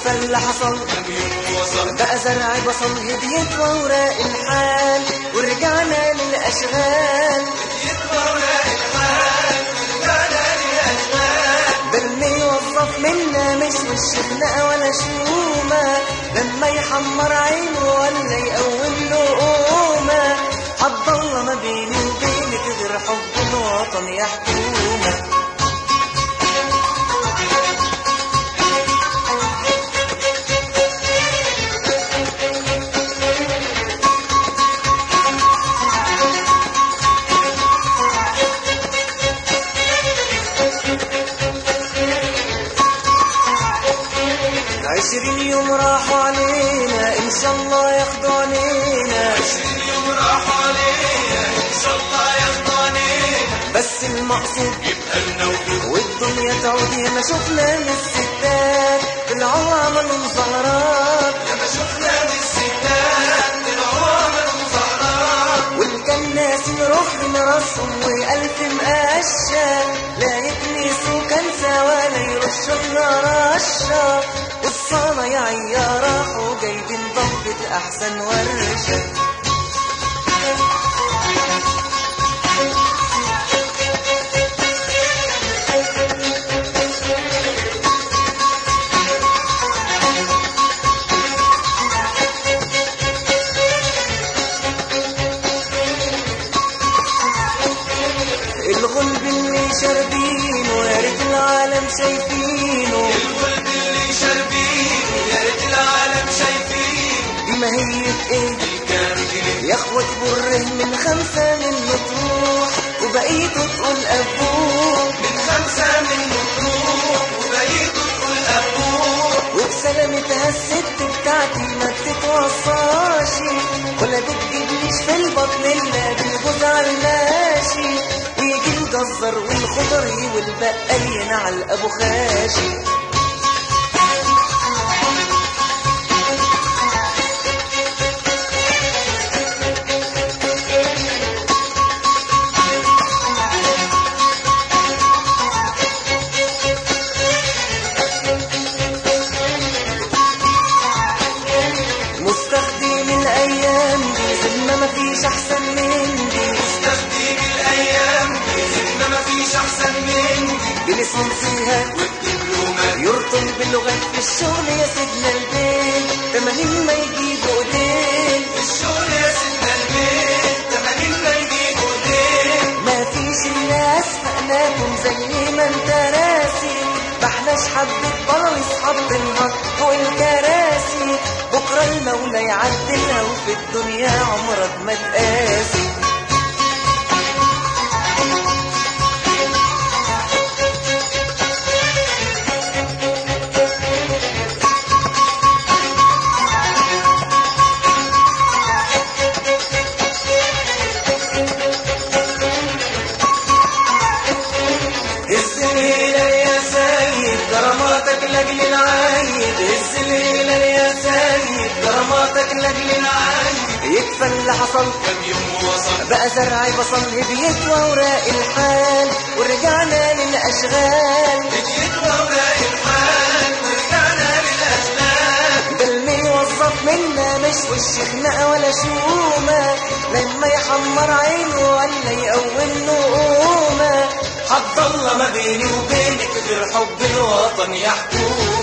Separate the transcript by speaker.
Speaker 1: يكفى اللي حصل
Speaker 2: كم يوم وصل
Speaker 1: بقى زرع بصل هديت وأوراق الحال ورجعنا للأشغال
Speaker 2: يتغرى الحال ورجعنا للأشغال
Speaker 1: ده اللي يوظف منا مش والشغناء ولا شومة لما يحمر عينه ولا يقوم له قومة هتضل ما بيني وبينك غير حب الوطن يا حكومة عشرين يوم راحوا علينا إن شاء الله ياخدوا علينا
Speaker 2: عشرين يوم راحوا علينا إن شاء الله يرضانينا
Speaker 1: بس المقصود
Speaker 2: يبقى لنا وجود
Speaker 1: والدنيا تعود يا ما شفنا من الستات طلعوا عملوا مظاهرات
Speaker 2: لما شفنا من الستات طلعوا عملوا مظاهرات
Speaker 1: والكناس رخم راسهم وألف مقشة لا يكنسوا كنسة ولا يرشوا لنا رشة والصنايعية راحوا جايبين ضبة أحسن ورشة الغلب اللي شاربينه يا ريت العالم شايفينه
Speaker 2: الولد اللي شاربينه يا ريت العالم شايفين
Speaker 1: دي ما هي ايه
Speaker 2: كام جنيه
Speaker 1: يا اخوة بره من خمسة من مطروح وبقيته تقول ابوه
Speaker 2: من خمسة من مطروح وبقيتوا تقول أبوه
Speaker 1: وبسلامتها الست بتاعتي ما بتتوصاش ولا بتجيبليش في البطن الا بالجوز على الماشي ويجي الجزر والخضري والبقال ينعل ابو خاشي مستخدم الايام دي زلمة ما فيش احسن من دي
Speaker 2: تخديم الأيام زدنا ما فيش أحسن مني
Speaker 1: بليسانسيها
Speaker 2: والدبلومات
Speaker 1: يرطل باللغات في الشغل يا سيدنا البيت تمانين ما يجيبوا ايدين
Speaker 2: الشغل يا سيدنا البيت تمانين ما يجيبوا ليه
Speaker 1: ما فيش الا اسفقناكم زي ما انت راسي ما احناش حبة بلل اصحاب بنهار فوق الكراسي بكرة المولى يعدلها وفي الدنيا عمرك ما تقاسي السليلة يا سيد كراماتك لاجل العايد السليلة يا سيد كراماتك لاجل العايد يكفى اللي حصل
Speaker 2: كم يوم وصل
Speaker 1: بقى زرع بصل هديت وأوراق الحال ورجعنا للأشغال
Speaker 2: بديت وراء الحال ورجعنا للأشغال
Speaker 1: ده اللي يوظف منا مش وش خناقة ولا شومة لما يحمر عينه ولا يقوم له قومة
Speaker 2: حط الله ما بيني وبينك غير حب الوطن يا حكومة